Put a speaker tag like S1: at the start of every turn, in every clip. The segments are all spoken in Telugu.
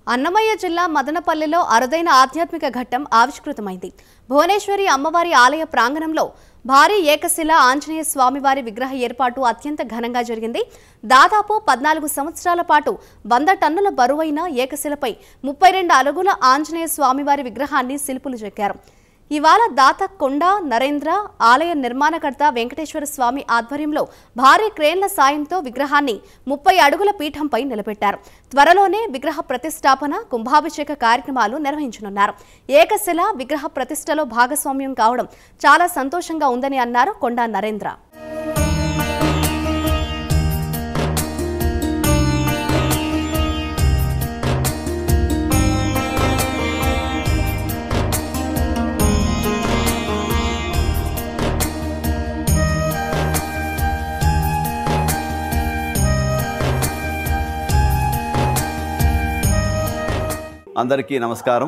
S1: అన్నమయ్య జిల్లా మదనపల్లెలో అరుదైన ఆధ్యాత్మిక ఘట్టం ఆవిష్కృతమైంది భువనేశ్వరి అమ్మవారి ఆలయ ప్రాంగణంలో భారీ ఏకశిల ఆంజనేయ స్వామివారి విగ్రహ ఏర్పాటు అత్యంత ఘనంగా జరిగింది దాదాపు పద్నాలుగు సంవత్సరాల పాటు వంద టన్నుల బరువైన ఏకశిలపై ముప్పై రెండు అలుగుల ఆంజనేయ స్వామివారి విగ్రహాన్ని శిల్పులు చెక్కారు ఇవాళ దాత కొండ నరేంద్ర ఆలయ నిర్మాణకర్త వెంకటేశ్వర స్వామి ఆధ్వర్యంలో భారీ క్రేన్ల సాయంతో విగ్రహాన్ని ముప్పై అడుగుల పీఠంపై నిలబెట్టారు త్వరలోనే విగ్రహ ప్రతిష్టాపన కుంభాభిషేక కార్యక్రమాలు నిర్వహించనున్నారు ఏకశిల విగ్రహ ప్రతిష్టలో భాగస్వామ్యం కావడం చాలా సంతోషంగా ఉందని అన్నారు కొండా నరేంద్ర
S2: అందరికీ నమస్కారం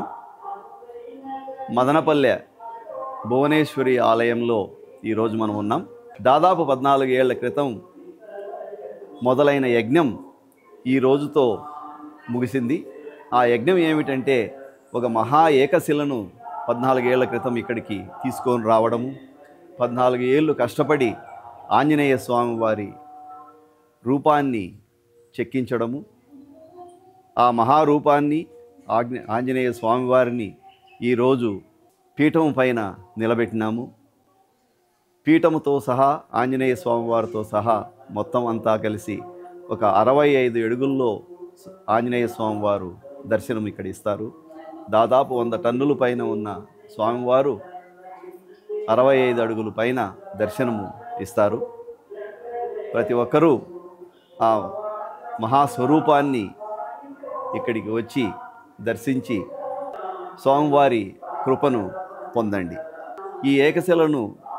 S2: మదనపల్లె భువనేశ్వరి ఆలయంలో ఈరోజు మనం ఉన్నాం దాదాపు పద్నాలుగు ఏళ్ల క్రితం మొదలైన యజ్ఞం ఈ రోజుతో ముగిసింది ఆ యజ్ఞం ఏమిటంటే ఒక మహా ఏకశిలను పద్నాలుగేళ్ల క్రితం ఇక్కడికి తీసుకొని రావడము పద్నాలుగు ఏళ్ళు కష్టపడి ఆంజనేయ స్వామి వారి రూపాన్ని చెక్కించడము ఆ మహారూపాన్ని ఆజ్ఞ ఆంజనేయ స్వామివారిని ఈరోజు పీఠం పైన నిలబెట్టినాము పీఠముతో సహా ఆంజనేయ స్వామివారితో సహా మొత్తం అంతా కలిసి ఒక అరవై ఐదు అడుగుల్లో ఆంజనేయ స్వామివారు దర్శనం ఇక్కడ ఇస్తారు దాదాపు వంద టన్నుల పైన ఉన్న స్వామివారు అరవై ఐదు అడుగుల పైన దర్శనము ఇస్తారు ప్రతి ఒక్కరూ ఆ మహాస్వరూపాన్ని ఇక్కడికి వచ్చి దర్శించి స్వామివారి కృపను పొందండి ఈ ఏకశిలను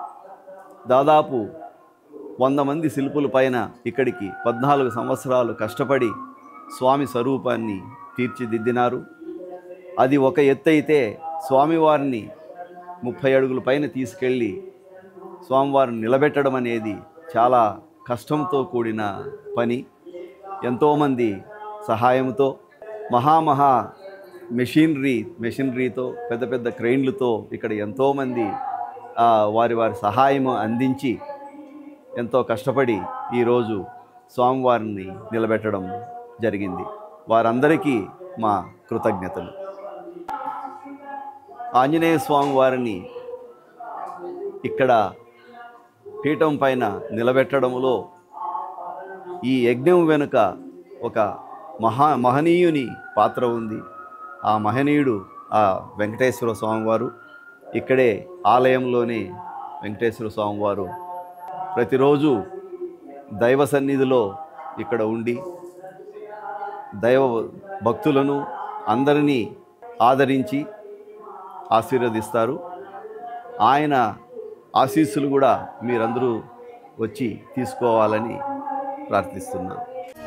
S2: దాదాపు వంద మంది శిల్పుల పైన ఇక్కడికి పద్నాలుగు సంవత్సరాలు కష్టపడి స్వామి స్వరూపాన్ని తీర్చిదిద్దినారు అది ఒక ఎత్తు అయితే స్వామివారిని ముప్పై అడుగుల పైన తీసుకెళ్ళి స్వామివారిని నిలబెట్టడం అనేది చాలా కష్టంతో కూడిన పని ఎంతోమంది సహాయంతో మహామహా మెషినరీ మెషినరీతో పెద్ద పెద్ద క్రెయిన్లతో ఇక్కడ ఎంతోమంది ఆ, వారి వారి సహాయం అందించి ఎంతో కష్టపడి ఈరోజు స్వామివారిని నిలబెట్టడం జరిగింది వారందరికీ మా కృతజ్ఞతలు ఆంజనేయ స్వామి వారిని ఇక్కడ పీఠం పైన నిలబెట్టడంలో ఈ యజ్ఞం వెనుక ఒక మహా మహనీయుని పాత్ర ఉంది ఆ మహనీయుడు ఆ వెంకటేశ్వర స్వామివారు ఇక్కడే ఆలయంలోనే వెంకటేశ్వర స్వామివారు ప్రతిరోజు దైవ సన్నిధిలో ఇక్కడ ఉండి దైవ భక్తులను అందరినీ ఆదరించి ఆశీర్వదిస్తారు ఆయన ఆశీస్సులు కూడా మీరందరూ వచ్చి తీసుకోవాలని ప్రార్థిస్తున్నాను